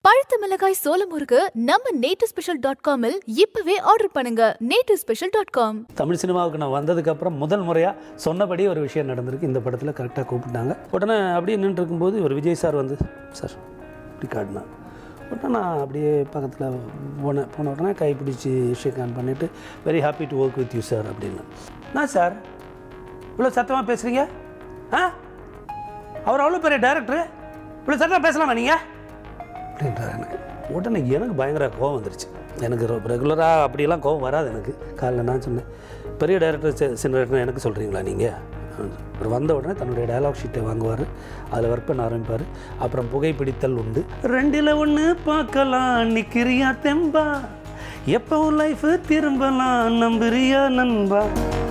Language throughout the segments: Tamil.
பழுத்த மிளகாய் சோளமுறுக்கு நம்ம நேட்டு ஸ்பெஷல் டாட் காமில் இப்பவே ஆர்டர் பண்ணுங்க நேட்டு ஸ்பெஷல் டாட் காம் தமிழ் சினிமாவுக்கு நான் வந்ததுக்கப்புறம் முதல் முறையாக சொன்னபடி ஒரு விஷயம் நடந்திருக்கு இந்த படத்தில் கரெக்டாக கூப்பிட்டாங்க உடனே அப்படியே நின்று இருக்கும்போது ஒரு விஜய் சார் வந்து சார் இப்படி காட்டினா உடனே நான் அப்படியே பக்கத்தில் போனேன் போன உடனே கைப்பிடிச்சி ஷேக் ஹேண்ட் பண்ணிவிட்டு very happy to work with you sir அப்படின்னு நான் சார் இவ்வளோ சத்தமாக பேசுகிறீங்க ஆ அவர் அவ்வளோ பெரிய டேரக்டர் இவ்வளோ சத்தமாக பேசலாமா நீங்கள் அப்படின்றாரு எனக்கு உடனே எனக்கு பயங்கர கோவம் வந்துருச்சு எனக்கு ரெகுலராக அப்படியெல்லாம் கோவம் வராது எனக்கு காலைல நான் சொன்னேன் பெரிய டைரக்டர் சின்ன எனக்கு சொல்கிறீங்களா நீங்கள் அவர் வந்த உடனே தன்னுடைய டயலாக் ஷீட்டை வாங்குவார் அதில் ஒர்க் பண்ண ஆரம்பிப்பார் அப்புறம் புகைப்பிடித்தல் உண்டு ரெண்டில் ஒன்று பார்க்கலாம் நிற்கிறியா தெம்பா எப்போ லைஃப் திரும்பலாம் நம்புறியா நண்பா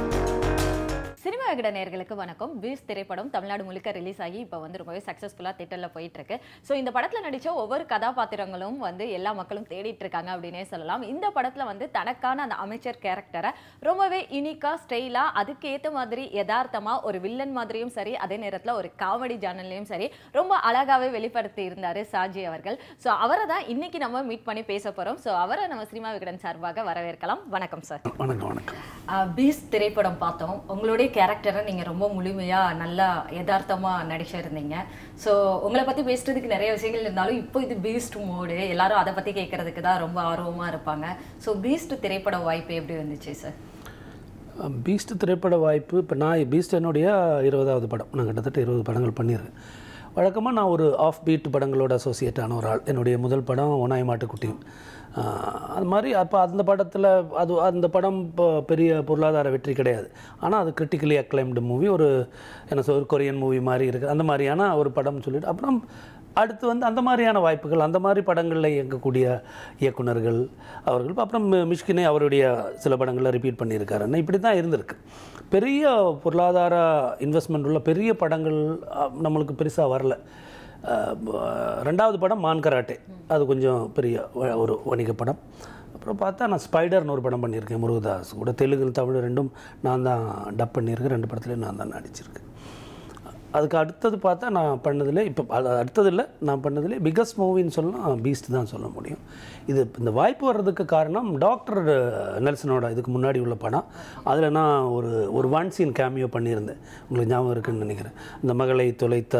சினிமா விகட நேயர்களுக்கு வணக்கம் பீஸ் திரைப்படம் தமிழ்நாடு முழுக்க ரிலீஸ் ஆகி இப்போ வந்து ரொம்பவே சக்ஸஸ்ஃபுல்லாக தேட்டரில் போயிட்டு இருக்கு ஸோ இந்த படத்தில் நடித்த ஒவ்வொரு கதாபாத்திரங்களும் வந்து எல்லா மக்களும் தேடிட்டு இருக்காங்க அப்படின்னே சொல்லலாம் இந்த படத்தில் வந்து தனக்கான அந்த அமைச்சர் கேரக்டரை ரொம்பவே யூனிக்காக ஸ்டைலாக அதுக்கு ஏற்ற மாதிரி யதார்த்தமாக ஒரு வில்லன் மாதிரியும் சரி அதே நேரத்தில் ஒரு காமெடி ஜானல்லையும் சரி ரொம்ப அழகாகவே வெளிப்படுத்தி இருந்தார் சாஜி அவர்கள் ஸோ அவரை தான் இன்னைக்கு நம்ம மீட் பண்ணி பேச போகிறோம் ஸோ அவரை நம்ம சினிமா விகடன் சார்பாக வரவேற்கலாம் வணக்கம் சார் வணக்கம் வணக்கம் பீஸ் திரைப்படம் பார்த்தோம் உங்களுடைய கேரக்டரை நீங்கள் ரொம்ப முழுமையாக நல்லா யதார்த்தமாக நடிச்சிருந்தீங்க ஸோ உங்களை பற்றி பேசுறதுக்கு நிறைய விஷயங்கள் இருந்தாலும் இப்போ இது பீஸ்ட் மோடு எல்லாரும் அதை பற்றி கேட்கறதுக்கு தான் ரொம்ப ஆர்வமாக இருப்பாங்க ஸோ பீஸ்ட் திரைப்பட வாய்ப்பு எப்படி வந்துச்சு சார் பீஸ்ட் திரைப்பட வாய்ப்பு இப்போ நான் பீஸ்ட் என்னுடைய இருபதாவது படம் நான் கிட்டத்தட்ட இருபது படங்கள் பண்ணியிருக்கேன் வழக்கமாக நான் ஒரு ஆஃப் பீட் படங்களோட அசோசியேட் ஆன ஒரு ஆள் என்னுடைய முதல் படம் ஒனாய் மாட்டுக்குட்டியும் ஆஹ் அது மாதிரி அப்போ அந்த படத்தில் அது அந்த படம் இப்போ பெரிய பொருளாதார வெற்றி கிடையாது ஆனால் அது கிரிட்டிக்கலி அக்ளைம்டு மூவி ஒரு என்ன சொல் ஒரு கொரியன் மூவி மாதிரி இருக்குது அந்த மாதிரியான ஒரு படம் சொல்லிட்டு அப்புறம் அடுத்து வந்து அந்த மாதிரியான வாய்ப்புகள் அந்த மாதிரி படங்களில் இயங்கக்கூடிய இயக்குனர்கள் அவர்கள் அப்புறம் மி- மிஷ்கினே அவருடைய சில படங்களில் ரிப்பீட் பண்ணியிருக்காருன்னு இப்படி தான் இருந்திருக்கு பெரிய பொருளாதார இன்வெஸ்ட்மெண்ட் உள்ள பெரிய படங்கள் அஹ், நம்மளுக்கு பெருசாக வரல அஹ், ப- ரெண்டாவது படம் மான் கராட்டே அது கொஞ்சம் பெரிய வ- ஒரு வணிக படம் அப்புறம் பார்த்தா நான் ஸ்பைடர்னு ஒரு படம் பண்ணியிருக்கேன் முருகதாஸ் கூட தெலுங்கு தமிழ் ரெண்டும் நான் தான் டப் பண்ணியிருக்கேன் ரெண்டு படத்துலையும் நான் தான் நடிச்சிருக்கேன் அதுக்கு அடுத்தது பார்த்தா நான் பண்ணதில் இப்போ அது அடுத்தது இல்லை நான் பண்ணதில் பிக்கஸ்ட் மூவின்னு சொல்லலாம் பீஸ்ட் தான் சொல்ல முடியும் இது இந்த வாய்ப்பு வர்றதுக்கு காரணம் டாக்டர் நெல்சனோட இதுக்கு முன்னாடி உள்ள படம் அதில் நான் ஒரு ஒரு ஒன் சீன் கேமியோ பண்ணியிருந்தேன் உங்களுக்கு ஞாபகம் இருக்குன்னு நினைக்கிறேன் இந்த மகளை தொலைத்த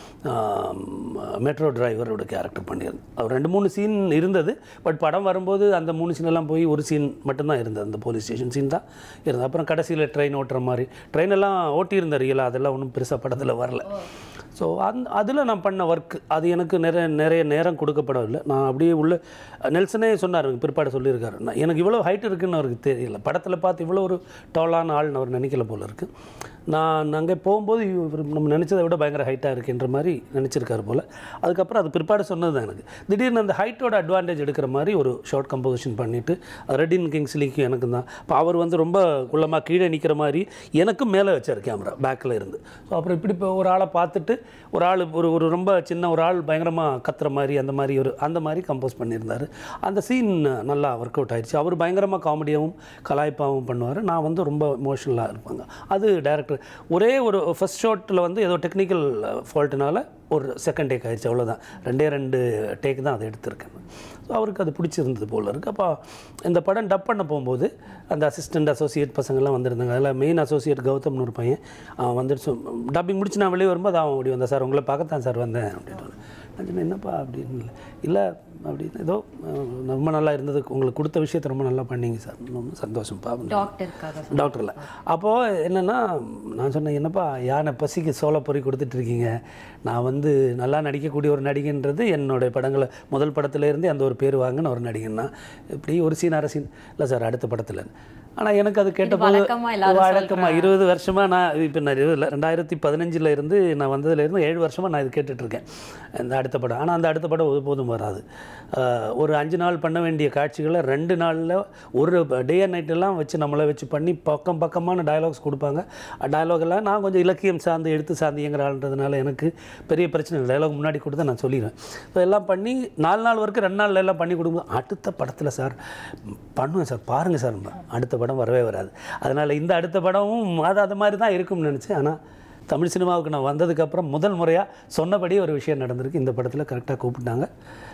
மெட்ரோ டிரைவரோட கேரக்டர் பண்ணியிருந்தேன் அவர் ரெண்டு மூணு சீன் இருந்தது பட் படம் வரும்போது அந்த மூணு scene எல்லாம் போய் ஒரு சீன் மட்டும்தான் இருந்தது அந்த போலீஸ் ஸ்டேஷன் சீன் தான் இருந்தது அப்புறம் கடைசியில் ட்ரெயின் ஓட்டுற மாதிரி ட்ரெயின் எல்லாம் ஓட்டியிருந்தேன் ரியலாக அதெல்லாம் ஒன்றும் பெருசாக படத்தில் வரல ஸோ அந் அதில் நான் பண்ண ஒர்க் அது எனக்கு நிறைய நிறைய நேரம் கொடுக்கப்படவில்லை நான் அப்படியே உள்ள நெல்சனே சொன்னார் பிற்பாடு சொல்லியிருக்காரு நான் எனக்கு இவ்வளோ ஹைட் இருக்குன்னு அவருக்கு தெரியல படத்தில் பார்த்து இவ்வளோ ஒரு டாலான ஆள்னு அவர் நினைக்கல போல இருக்குது நான் அங்கே போகும்போது இவர் நம்ம நினச்சதை விட பயங்கர ஹைட்டாக இருக்குன்ற மாதிரி நினச்சிருக்காரு போல் அதுக்கப்புறம் அது பிற்பாடு சொன்னது தான் எனக்கு திடீர்னு அந்த ஹைட்டோட அட்வான்டேஜ் எடுக்கிற மாதிரி ஒரு ஷார்ட் கம்போசிஷன் பண்ணிவிட்டு ரெடின் கிங்ஸ்லிக்கும் எனக்கு தான் இப்போ அவர் வந்து ரொம்ப குள்ளமாக கீழே நிற்கிற மாதிரி எனக்கும் மேலே வச்சார் கேமரா பேக்கில் இருந்து ஸோ அப்புறம் இப்படி இப்போ ஒரு ஆளை பார்த்துட்டு ஒரு ஆள் ஒரு ஒரு ரொம்ப சின்ன ஒரு ஆள் பயங்கரமாக கத்துற மாதிரி அந்த மாதிரி ஒரு அந்த மாதிரி கம்போஸ் பண்ணியிருந்தார் அந்த சீன் நல்லா ஒர்க் அவுட் ஆயிடுச்சு அவர் பயங்கரமாக காமெடியாகவும் கலாய்ப்பாகவும் பண்ணுவார் நான் வந்து ரொம்ப எமோஷனலாக இருப்பாங்க அது டேரக்டர் ஒரே ஒரு ஃபர்ஸ்ட் ஷாட்டில் வந்து ஏதோ டெக்னிக்கல் ஃபால்ட்டுனால ஒரு செகண்ட் டேக் ஆயிடுச்சு அவ்வளோதான் ரெண்டே ரெண்டு டேக் தான் அதை எடுத்திருக்கேன் ஸோ அவருக்கு அது பிடிச்சிருந்தது போல் இருக்குது அப்போ இந்த படம் டப் பண்ண போகும்போது அந்த அசிஸ்டண்ட் அசோசியேட் பசங்கள்லாம் வந்திருந்தாங்க அதில் மெயின் அசோசியேட் கௌதம்னு ஒரு பையன் அவன் வந்துட்டு டப்பிங் முடிச்சு நான் வெளியே வரும்போது அவன் அப்படி வந்தான் சார் உங்களை பார்க்கத்தான் சார் வந்தேன் அப்படின்ட்டு நான் சொன்னேன் என்னப்பா அப்படின்னு இல்லை இல்லை அப்படின்னு ஏதோ அஹ், ரொம்ப நல்லா இருந்தது உங்களுக்கு கொடுத்த விஷயத்தை ரொம்ப நல்லா பண்ணீங்க சார் ரொம்ப சந்தோஷம்ப்பா அப்படின்னு. டாக்டருக்காக டாக்டரில் அப்போது என்னென்னா நான் சொன்னேன் என்னப்பா யானை பசிக்கு சோள பொறி கொடுத்துட்ருக்கீங்க நான் வந்து நல்லா நடிக்கக்கூடிய ஒரு நடிகைன்றது என்னுடைய படங்களை முதல் படத்துலேருந்தே அந்த ஒரு பேர் வாங்கின ஒரு நடிகன்னா இப்படி ஒரு சீன் அரை சீன் இல்லை சார் அடுத்த படத்தில் ஆனால் எனக்கு அது கேட்டபோது வழக்கமா எல்லாரும் வழக்கமாக இருபது வருஷமாக நான் இப்போ நான் இருபதுல ரெண்டாயிரத்தி பதினஞ்சில் இருந்து நான் வந்ததுலேருந்து ஏழு வருஷமாக நான் இது கேட்டுட்ருக்கேன் இந்த அடுத்த படம் ஆனால் அந்த அடுத்த படம் ஒருபோதும் வராது ஆஹ் ஒரு அஞ்சு நாள் பண்ண வேண்டிய காட்சிகளை ரெண்டு நாளில் ஒரு டே அண்ட் நைட்டெல்லாம் வச்சு நம்மளை வச்சு பண்ணி பக்கம் பக்கமான டயலாக்ஸ் கொடுப்பாங்க டயலாக் எல்லாம் நான் கொஞ்சம் இலக்கியம் சார்ந்து எழுத்து சார்ந்து இயங்குற ஆள்ன்றதுனால எனக்கு பெரிய பிரச்சனை இல்லை டயலாக் முன்னாடி கொடுத்து நான் சொல்லிடுவேன் ஸோ எல்லாம் பண்ணி நாலு நாள் வரைக்கும் ரெண்டு நாள்ல எல்லாம் பண்ணி கொடுக்கும்போது அடுத்த படத்தில் சார் பண்ணுவேன் சார் பாருங்கள் சார் அடுத்த படம் வரவே வராது அதனால் இந்த அடுத்த படமும் அது அது மாதிரி தான் இருக்கும்னு நினச்சேன் ஆனால் தமிழ் சினிமாவுக்கு நான் வந்ததுக்கப்புறம் முதல் முறையாக சொன்னபடி ஒரு விஷயம் நடந்திருக்கு இந்த படத்தில் கரெக்டாக கூப்பிட்டாங்க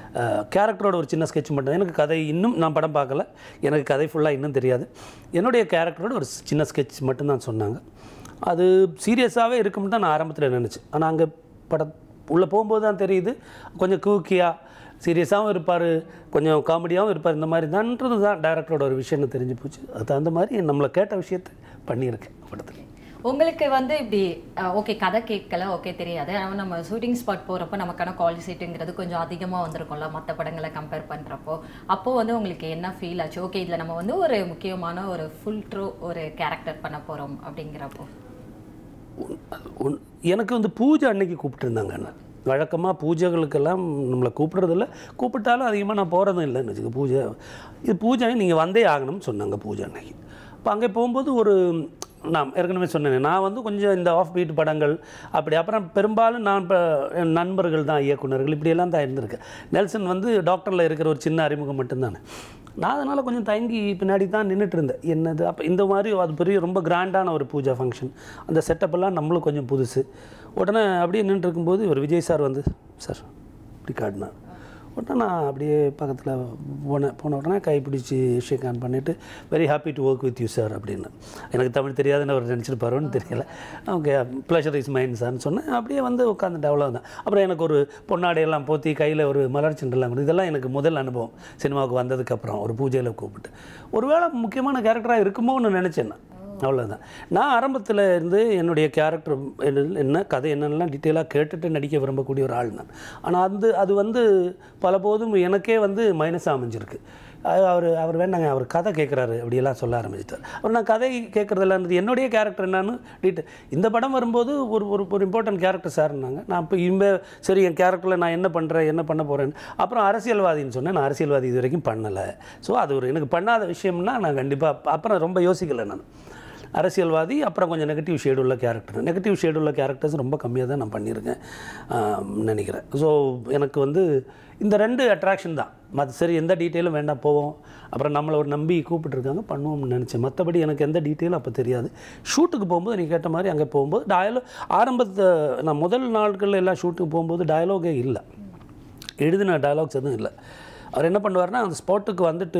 கேரக்டரோட ஒரு சின்ன ஸ்கெட்ச் மட்டும் எனக்கு கதை இன்னும் நான் படம் பார்க்கல எனக்கு கதை ஃபுல்லாக இன்னும் தெரியாது என்னுடைய கேரக்டரோட ஒரு சின்ன ஸ்கெட்ச் மட்டும்தான் சொன்னாங்க அது சீரியஸாகவே இருக்கும்னு தான் நான் ஆரம்பத்தில் நினச்சேன் ஆனால் அங்கே படம் உள்ளே போகும்போது தான் தெரியுது கொஞ்சம் கூக்கியாக சீரியஸாகவும் இருப்பார் கொஞ்சம் காமெடியாகவும் இருப்பார் இந்த மாதிரி தான்ன்றது தான் டேரக்டரோட ஒரு விஷயம்னு தெரிஞ்சு போச்சு அது அந்த மாதிரி நம்மளை கேட்ட விஷயத்தை பண்ணியிருக்கேன் படத்தில் உங்களுக்கு வந்து இப்படி ஓகே கதை கேட்கல ஓகே தெரியாது ஆனால் நம்ம ஷூட்டிங் ஸ்பாட் போகிறப்ப நமக்கான கால் சீட்டுங்கிறது கொஞ்சம் அதிகமாக வந்திருக்கும்ல மற்ற படங்களை கம்பேர் பண்ணுறப்போ அப்போ வந்து உங்களுக்கு என்ன ஃபீல் ஆச்சு ஓகே இதில் நம்ம வந்து ஒரு முக்கியமான ஒரு ஃபுல் ட்ரூ ஒரு கேரக்டர் பண்ண போகிறோம் அப்படிங்கிறப்போ உன்- எனக்கு வந்து பூஜை அன்னைக்கு கூப்பிட்டுருந்தாங்க என்ன வழக்கமாக பூஜைகளுக்கெல்லாம் நம்மளை கூப்பிடுறதில்ல கூப்பிட்டாலும் அதிகமாக நான் போகிறதும் இல்லைன்னு வச்சுக்க பூஜை இது பூஜை நீங்கள் வந்தே ஆகணும்னு சொன்னாங்க பூஜை அன்னைக்கு அப்போ அங்கே போகும்போது ஒரு நான் ஏற்கனவே சொன்னேன் நான் வந்து கொஞ்சம் இந்த ஆஃப் பீட் படங்கள் அப்படி அப்புறம் பெரும்பாலும் நான் இப்போ என் நண்பர்கள் தான் இயக்குனர்கள் இப்படியெல்லாம் தான் இருந்திருக்கேன் நெல்சன் வந்து டாக்டரில் இருக்கிற ஒரு சின்ன அறிமுகம் மட்டும்தானே நான் அதனால் கொஞ்சம் தயங்கி பின்னாடி தான் நின்றுட்டு இருந்தேன் என்னது அப்போ இந்த மாதிரி அது பெரிய ரொம்ப கிராண்டான ஒரு பூஜா ஃபங்க்ஷன் அந்த செட்டப்பெல்லாம் நம்மளும் கொஞ்சம் புதுசு உடனே அப்படியே நின்றுட்டு இருக்கும்போது ஒரு விஜய் சார் வந்து சார் இப்படி காட்டினார் உடனே நான் அப்படியே பக்கத்தில் போனேன் போன உடனே கைப்பிடிச்சி ஷேக் ஹேண்ட் பண்ணிவிட்டு very happy to work with you sir அப்படின்னு எனக்கு தமிழ் தெரியாதுன்னு அவர் நினச்சிருப்பாரோன்னு தெரியல ஓகே ப்ளஷர் இஸ் மைண்ட் சார்னு சொன்னேன் அப்படியே வந்து உட்காந்துட்டு அவ்வளோதான் அப்புறம் எனக்கு ஒரு பொன்னாடையெல்லாம் போத்தி கையில் ஒரு மலர் செண்டெல்லாம் கொடுத்து இதெல்லாம் எனக்கு முதல் அனுபவம் சினிமாவுக்கு வந்ததுக்கப்புறம் ஒரு பூஜையில் கூப்பிட்டு ஒருவேளை முக்கியமான கேரக்டராக இருக்குமோன்னு நினச்சேன் நான் அவ்வளோதான் நான் ஆரம்பத்தில் இருந்து என்னுடைய கேரக்டர் என்ன கதை என்னென்னலாம் டீட்டெயிலாக கேட்டுட்டு நடிக்க விரும்பக்கூடிய ஒரு ஆள் நான் ஆனால் அது அது வந்து பல போதும் எனக்கே வந்து மைனஸாக அமைஞ்சிருக்கு அவர் அவர் வேண்டாங்க அவர் கதை கேட்குறாரு அப்படியெல்லாம் சொல்ல ஆரம்பிச்சிட்டார் அவர் நான் கதை கேட்குறதில்லன்றது என்னுடைய கேரக்டர் என்னன்னு டீட்டெயில் இந்த படம் வரும்போது ஒரு ஒரு ஒரு இம்பார்ட்டன்ட் கேரக்டர் சார்னாங்க நான் இப்போ இம்ப சரி என் கேரக்டரில் நான் என்ன பண்ணுறேன் என்ன பண்ண போகிறேன்னு அப்புறம் அரசியல்வாதின்னு சொன்னேன் நான் அரசியல்வாதி இது வரைக்கும் பண்ணலை ஸோ அது ஒரு எனக்கு பண்ணாத விஷயம்னா நான் கண்டிப்பாக அப்புறம் ரொம்ப யோசிக்கலை நான் அரசியல்வாதி அப்புறம் கொஞ்சம் நெகட்டிவ் ஷேடு உள்ள கேரக்டர் நெகட்டிவ் ஷேடு உள்ள கேரக்டர்ஸ் ரொம்ப கம்மியாக தான் நான் பண்ணியிருக்கேன் ஆம், நினைக்கிறேன் ஸோ எனக்கு வந்து இந்த ரெண்டு அட்ராக்ஷன் தான் மற்ற சரி எந்த டீட்டெயிலும் வேண்டாம் போவோம் அப்புறம் நம்மளை ஒரு நம்பி கூப்பிட்டுருக்காங்க பண்ணுவோம்னு நினச்சேன் மற்றபடி எனக்கு எந்த டீட்டெயிலும் அப்போ தெரியாது ஷூட்டுக்கு போகும்போது நீ கேட்ட மாதிரி அங்கே போகும்போது டயலோ ஆரம்பத்தை நான் முதல் நாட்களில் எல்லாம் ஷூட்டுக்கு போகும்போது டயலாகே இல்லை எழுதின டயலாக்ஸ் எதுவும் இல்லை அவர் என்ன பண்ணுவார்னா அந்த ஸ்பாட்டுக்கு வந்துட்டு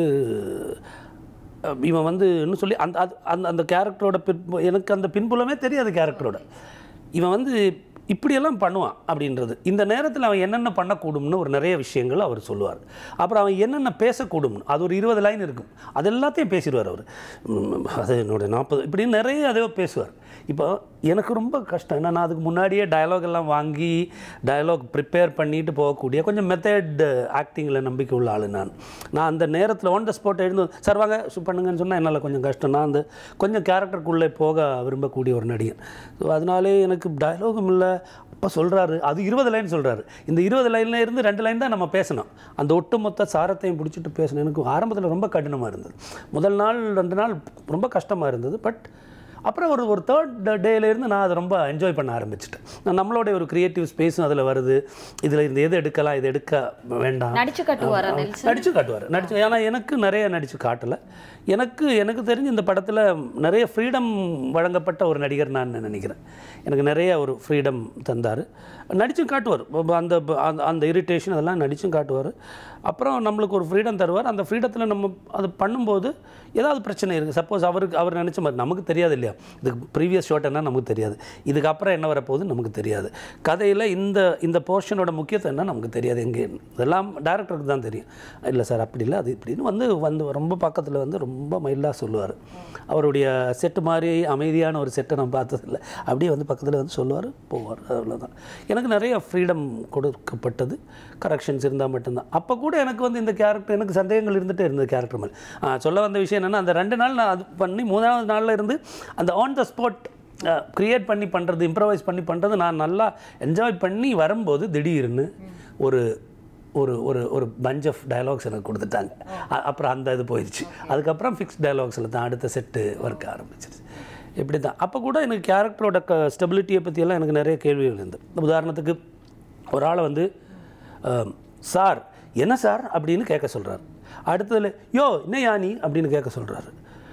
அஹ், இவன் வந்து இன்னும் சொல்லி அந்த அது அந்த அந்த கேரக்டரோட பின் எனக்கு அந்த பின்புலமே தெரியாது கேரக்டரோட இவன் வந்து இப்படியெல்லாம் பண்ணுவான் அப்படின்றது இந்த நேரத்தில் அவன் என்னென்ன பண்ணக்கூடும்னு ஒரு நிறைய விஷயங்கள் அவர் சொல்லுவார் அப்புறம் அவன் என்னென்ன பேசக்கூடும்னு அது ஒரு இருபது லைன் இருக்கும் அது எல்லாத்தையும் பேசிடுவார் அவர் ம், அது என்னோட நாற்பது இப்படி நிறைய அதே பேசுவார் இப்போ எனக்கு ரொம்ப கஷ்டம் ஏன்னா நான் அதுக்கு முன்னாடியே டயலாக் எல்லாம் வாங்கி டயலாக் ப்ரிப்பேர் பண்ணிட்டு போகக்கூடிய கொஞ்சம் மெத்தட் ஆக்டிங்கில் நம்பிக்கை உள்ள ஆள் நான் நான் அந்த நேரத்தில் ஆன் த ஸ்பாட் எழுந்து சார் வாங்க சு- பண்ணுங்கன்னு சொன்னால் என்னால் கொஞ்சம் கஷ்டம் நான் அந்த கொஞ்சம் கேரக்டருக்குள்ளே போக விரும்பக்கூடிய ஒரு நடிகன் ஸோ அதனாலே எனக்கு டயலாகும் இல்லை அப்போ சொல்கிறாரு அது இருபது லைன் சொல்கிறாரு இந்த இருபது லைனில் இருந்து ரெண்டு லைன் தான் நம்ம பேசணும் அந்த ஒட்டுமொத்த சாரத்தையும் பிடிச்சிட்டு பேசணும் எனக்கு ஆரம்பத்தில் ரொம்ப கடினமாக இருந்தது முதல் நாள் ரெண்டு நாள் ரொம்ப கஷ்டமாக இருந்தது பட் அப்புறம் ஒரு ஒரு தேர்ட் டேலேருந்து நான் அதை ரொம்ப என்ஜாய் பண்ண ஆரம்பிச்சிட்டேன் நான் நம்மளுடைய ஒரு கிரியேட்டிவ் ஸ்பேஸும் அதில் வருது இதில் இந்த எது எடுக்கலாம் இது எடுக்க வேண்டாம் நடிச்சு காட்டுவாரா நெல்சன் நடிச்சு காட்டுவார் நடிச்சு ஏன்னா எனக்கு நிறைய நடிச்சு காட்டலை எனக்கு எனக்கு தெரிஞ்சு இந்த படத்தில் நிறைய ஃப்ரீடம் வழங்கப்பட்ட ஒரு நடிகர் நான் நினைக்கிறேன் எனக்கு நிறைய ஒரு ஃப்ரீடம் தந்தார் நடிச்சும் காட்டுவார் ப- அந்த ப- அந்த அந்த இரிட்டேஷன் அதெல்லாம் நடிச்சும் காட்டுவார் அப்புறம் நம்மளுக்கு ஒரு ஃப்ரீடம் தருவார் அந்த ஃப்ரீடத்தில் நம்ம அது பண்ணும்போது ஏதாவது பிரச்சனை இருக்குது சப்போஸ் அவருக்கு அவர் நினச்ச மாதிரி நமக்கு தெரியாது இல்லையா இதுக்கு ப்ரீவியஸ் ஷாட் என்ன நமக்கு தெரியாது இதுக்கப்புறம் என்ன வரப்போகுது நமக்கு தெரியாது கதையில் இந்த இந்த போர்ஷனோட முக்கியத்துவம் என்ன நமக்கு தெரியாது எங்கே இதெல்லாம் டேரக்டருக்கு தான் தெரியும் இல்லை சார் அப்படி இல்லை அது இப்படின்னு வந்து வந்து ரொம்ப பக்கத்தில் வந்து ரொம்ப மைல்டாக சொல்லுவார் அவருடைய செட்டு மாதிரி அமைதியான ஒரு செட்டை நான் பார்த்ததில்ல அப்படியே வந்து பக்கத்தில் வந்து சொல்லுவார் போவார் அவ்வளோதான் எனக்கு நிறைய ஃப்ரீடம் கொடுக்கப்பட்டது கரெக்ஷன்ஸ் இருந்தால் மட்டும்தான் அப்போ கூட எனக்கு வந்து இந்த கேரக்டர் எனக்கு சந்தேகங்கள் இருந்துகிட்டே இருந்தது கேரக்டர் மேலே ஆ, சொல்ல வந்த விஷயம் என்னென்னா அந்த ரெண்டு நாள் நான் அது பண்ணி மூணாவது நாளில் இருந்து அந்த ஆன் த ஸ்பாட் க்ரியேட் பண்ணி பண்ணுறது இம்ப்ரவைஸ் பண்ணி பண்ணுறது நான் நல்லா என்ஜாய் பண்ணி வரும்போது திடீர்னு ஒரு ஒரு ஒரு ஒரு பஞ்ச் ஆஃப் டயலாக்ஸ் எனக்கு கொடுத்துட்டாங்க அ- அப்புறம் அந்த இது போயிடுச்சு அதுக்கப்புறம் ஃபிக்ஸ் டயலாக்ஸில் தான் அடுத்த செட்டு ஒர்க் ஆரம்பிச்சிருச்சு இப்படி தான் அப்போ கூட எனக்கு கேரக்டரோட க ஸ்டெபிலிட்டியை பற்றியெல்லாம் எனக்கு நிறைய கேள்விகள் இருந்தது உதாரணத்துக்கு ஒரு ஆளை வந்து அஹ், சார் என்ன சார் அப்படின்னு கேட்க சொல்கிறார் அடுத்ததுல யோ என்ன யானி அப்படின்னு கேட்க சொல்கிறாரு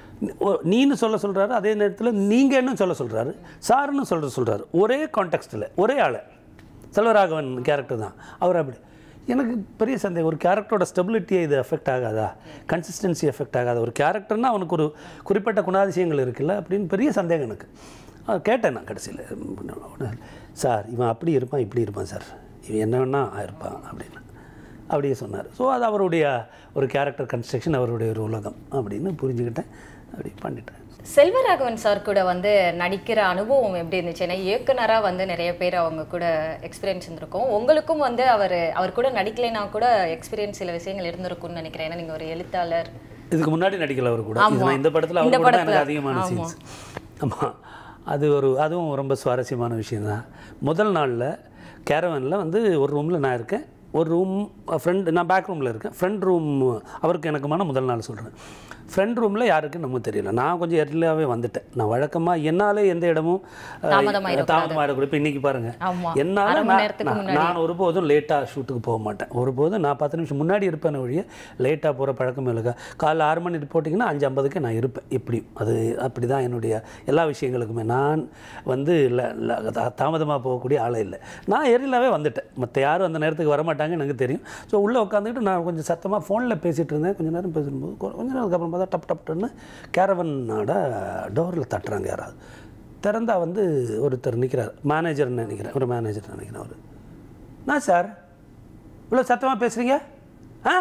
நீன்னு சொல்ல சொல்கிறாரு அதே நேரத்தில் நீங்கன்னு சொல்ல சொல்கிறாரு சார்னு சொல்ற சொல்கிறாரு ஒரே கான்டெக்ஸ்டில் ஒரே ஆளை செல்வராகவன் கேரக்டர் தான் அவர் அப்படி எனக்கு பெரிய சந்தேகம் ஒரு கேரக்டரோட ஸ்டெபிலிட்டியை இது எஃபெக்ட் ஆகாதா கன்சிஸ்டன்சி எஃபெக்ட் ஆகாதா ஒரு கேரக்டர்னா அவனுக்கு ஒரு குறிப்பிட்ட குணாதிசயங்கள் இருக்குல்ல அப்படின்னு பெரிய சந்தேகம் எனக்கு அஹ் கேட்டேன் நான் கடைசியில் சார் இவன் அப்படி இருப்பான் இப்படி இருப்பான் சார் இவன் என்ன வேணா இருப்பான் அப்படின்னு அப்படியே சொன்னார் ஸோ அது அவருடைய ஒரு கேரக்டர் கன்ஸ்ட்ரக்ஷன் அவருடைய ஒரு உலகம் அப்படின்னு புரிஞ்சுக்கிட்டேன் அப்படி பண்ணிட்டேன் செல்வராகவன் சார் கூட வந்து நடிக்கிற அனுபவம் எப்படி இருந்துச்சு ஏன்னா இயக்குனரா வந்து நிறைய பேர் அவங்க கூட எக்ஸ்பீரியன்ஸ் இருந்திருக்கும் உங்களுக்கும் வந்து அவர் அவர் கூட நடிக்கலைன்னா கூட எக்ஸ்பீரியன்ஸ் சில விஷயங்கள் இருந்திருக்கும்னு நினைக்கிறேன் ஏன்னா நீங்க ஒரு எழுத்தாளர் இதுக்கு முன்னாடி நடிக்கல அவர் கூட ஆமா. இது நான் இந்த படத்தில் இந்த அவர் கூட தான் படத்துல. எனக்கு அதிகமான ஆமா. சீன்ஸ் ஆமாம் அது ஒரு அதுவும் ரொம்ப சுவாரஸ்யமான விஷயம்தான் முதல் நாளில் கேரவனில் வந்து ஒரு ரூமில் நான் இருக்கேன் ஒரு ரூம் ஃப்ரெண்ட் நான் பேக் ரூமில் இருக்கேன் ஃப்ரெண்ட் ரூம் அவருக்கு எனக்குமான முதல் நாள் சொல்கிறேன் ஃப்ரெண்ட் ரூமில் யாருக்கும் நமக்கு தெரியல நான் கொஞ்சம் எர்லியாகவே வந்துட்டேன் நான் வழக்கமாக என்னாலே எந்த இடமும் அஹ், தாமதமாயிடக்கூடாது. தாமதமாயிடக்கூடாது இப்போ இன்றைக்கி பாருங்கள் ஆமா என்னால் அரை மணி நான் நேரத்துக்கு நான் முன்னாடி நான் ஒருபோதும் லேட்டாக ஷூட்டுக்கு போக மாட்டேன் ஒருபோதும் நான் பத்து நிமிஷம் முன்னாடி இருப்பேன் ஒழிய லேட்டாக போகிற பழக்கம் இல்லைக்கா காலைல ஆறு மணி போட்டிங்கன்னா அஞ்சு ஐம்பதுக்கு நான் இருப்பேன் எப்படியும் அது அப்படி தான் என்னுடைய எல்லா விஷயங்களுக்குமே நான் வந்து தாமதமாக போகக்கூடிய ஆளே இல்லை நான் எரிலாவே வந்துட்டேன் மற்ற யாரும் அந்த நேரத்துக்கு வரமாட்டாங்கன்னு எனக்கு தெரியும் ஸோ உள்ளே உட்காந்துக்கிட்டு நான் கொஞ்சம் சத்தமாக ஃபோனில் பேசிகிட்டு இருந்தேன் கொஞ்ச நேரம் பேசும்போது கொ- கொஞ்ச நேரத்துக்கு அப்புறம் பார்த்தா டப் டப்னு கேரவனோட டோரில் தட்டுறாங்க யாராவது திறந்தா வந்து ஒருத்தர் நிற்கிறார் மேனேஜர்னு நினைக்கிறேன் ஒரு மேனேஜர் நினைக்கிறேன் அவர் நான் சார் இவ்வளோ சத்தமாக பேசுகிறீங்க ஆ